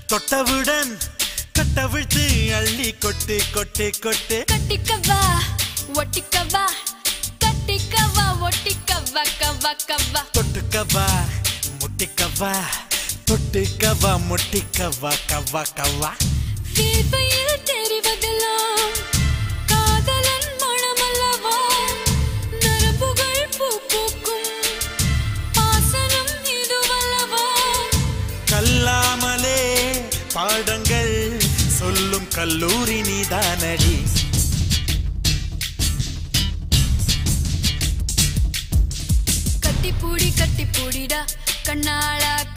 தொட்டவுடன் கட்டவிழ்த்து அள்ளி கொட்டு கொட்டு கொட்டு கட்டிக்கவா ஒட்டிக்கவா கட்டிக்கவா ஒட்டிக்கவா கவா கவா தொட்டுக்கவா முட்டிக்கவா தொட்டுக்கவா முட்டிக்கவா கவா கவா வீர்வையில் தெரிவதெல்லாம் காதலன் மனமல்லவா நரம்புகள் பூ பூக்கும் பாசனம் இதுவல்லவா கல்லாமலே பாடங்கள் சொல்லும் கல்லூரி நீதானடி கட்டி பூடி கட்டி பூடிடா கண்ணாளா